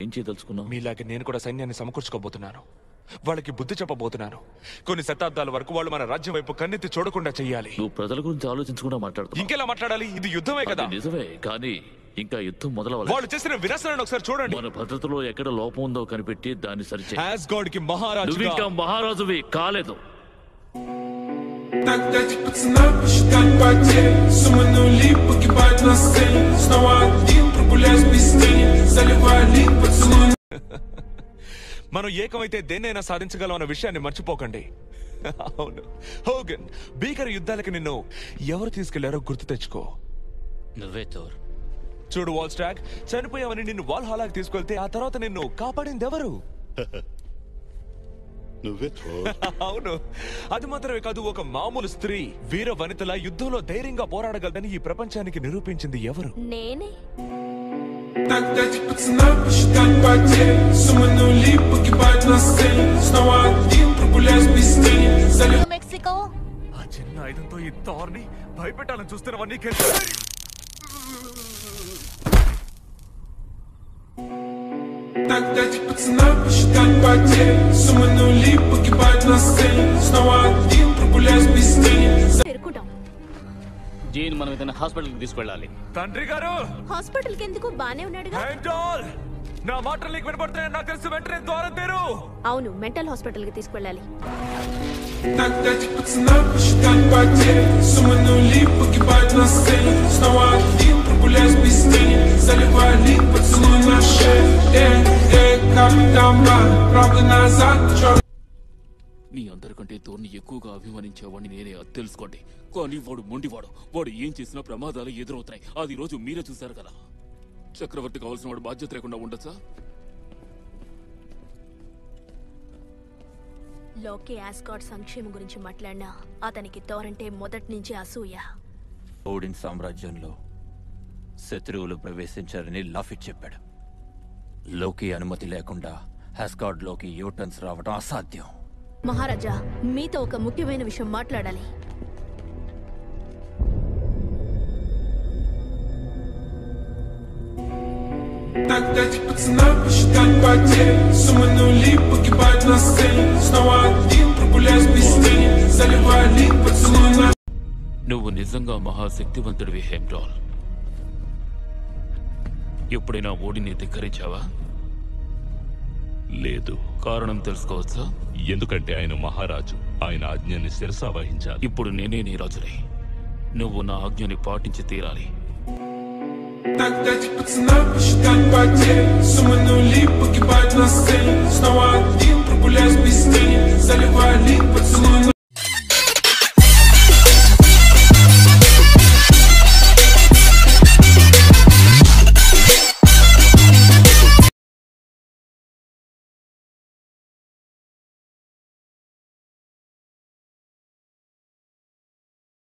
ఏం చేయదలుచుకున్నావు మీలాగే నేను కూడా సైన్యాన్ని సమకూర్చుకోబోతున్నాను వాళ్ళకి బుద్ధి చెప్పబోతున్నాను కొన్ని శతాబ్దాల వరకు వాళ్ళు మన రాజ్యం వైపు కన్నెత్తి చూడకుండా చెయ్యాలి నువ్వు ప్రజల గురించి ఆలోచించకుండా మాట్లాడుతున్నావు ఇంకెలా మాట్లాడాలి ఇది యుద్ధమే కదా అది నిజమే కానీ ఇంకా యుద్ధం మొదలవాలి వాళ్ళు చేసిన వినాశనాన్ని ఒకసారి చూడండి మన భద్రతలో ఎక్కడ లోపం ఉందో కనిపెట్టి దాన్ని సరిచే యాజ్ గాడ్ కి మహారాజు నువ్వు ఇంకా మహారాజువి కాలేదు Так дайте пацанам посчитать потери Суммы нули погибать на сцене Снова один прогуляюсь без тени Заливая лик поцелуй మనం ఏకమైతే దేన్నైనా సాధించగలం అన్న విషయాన్ని మర్చిపోకండి అవును హోగన్ భీకర యుద్ధాలకి నిన్ను ఎవరు తీసుకెళ్లారో గుర్తు తెచ్చుకో నువ్వే తోర్ చూడు వాల్ స్టాక్ చనిపోయావని నిన్ను వాల్ హాలాకి తీసుకెళ్తే ఆ తర్వాత నిన్ను కాపాడింది ఎవరు నువ్వే థోర్ అవును అది మాత్రమే కాదు ఒక మామూలు స్త్రీ వీర వనితల యుద్ధంలో ధైర్యంగా పోరాడగలదని ఈ ప్రపంచానికి నిరూపించింది ఎవరు నేనే Так дайте пацанам посчитать потери Суммы нули погибать на сцене Снова один прогуляюсь без тени Заливая మెక్సికో ఆ చిన్న ఆయుధంతో ఈ థార్ని భయపెట్టాలని చూస్తున్నవన్నీ Так дайте пацанам посчитать потери Суммы нули погибать на сцене Снова один прогуляюсь без тени పెరుకుంటాం జీన్ మనం ఇతను హాస్పిటల్కి తీసుకెళ్ళాలి తండ్రి గారు హాస్పిటల్ కి ఎందుకు బానే ఉన్నాడుగా హ్యాండాల్ నా మాటలు నీకు వినపడుతున్నాయని నాకు తెలిసి వెంటనే ద్వారం తెరు అవును మెంటల్ హాస్పిటల్ కి తీసుకెళ్ళాలి Так дайте пацанам посчитать потери Суммы нули погибать на сцене Снова один прогуляюсь без тени Заливая лик поцелуй на шее Эй, эй, капитан Блан Правда назад, черт మీ అందరికంటే తోర్ని ఎక్కువగా అభిమానించేవాడిని నేనే అది తెలుసుకోండి కానీ వాడు మొండివాడు వాడు ఏం చేసినా ప్రమాదాలు ఎదురవుతాయి అది ఈ రోజు మీరే చూశారు కదా చక్రవర్తి కావాల్సిన వాడు బాధ్యత లేకుండా ఉండొచ్చా లోకి యాస్కాట్ సంక్షేమం గురించి మాట్లాడినా అతనికి తోరంటే మొదటి నుంచి అసూయ ఓడిన్ సామ్రాజ్యంలో శత్రువులు ప్రవేశించారని లాఫిట్ చెప్పాడు లోకి అనుమతి లేకుండా హ్యాస్గార్డ్ లోకి యూటర్న్స్ రావడం అసాధ్యం మహారాజా మీతో ఒక ముఖ్యమైన విషయం మాట్లాడాలి Так дайте пацанам посчитать потери Суммы нули погибать на сцене Снова один прогуляюсь без тени Заливая лик поцелуй на నువ్వు నిజంగా మహాశక్తివంతుడివి హెమ్డాల్ ఎప్పుడైనా ఓడిని ధిక్కరించావా లేదు కారణం తెలుసుకోవచ్చా ఎందుకంటే ఆయన మహారాజు ఆయన ఆజ్ఞని శిరసా వహించాలి ఇప్పుడు నేనే నీ రాజుని నువ్వు నా ఆజ్ఞని పాటించి తీరాలి Так дайте пацанам посчитать потери Суммы нули погибать на сцене Снова один прогуляюсь без тени Заливая лик поцелуй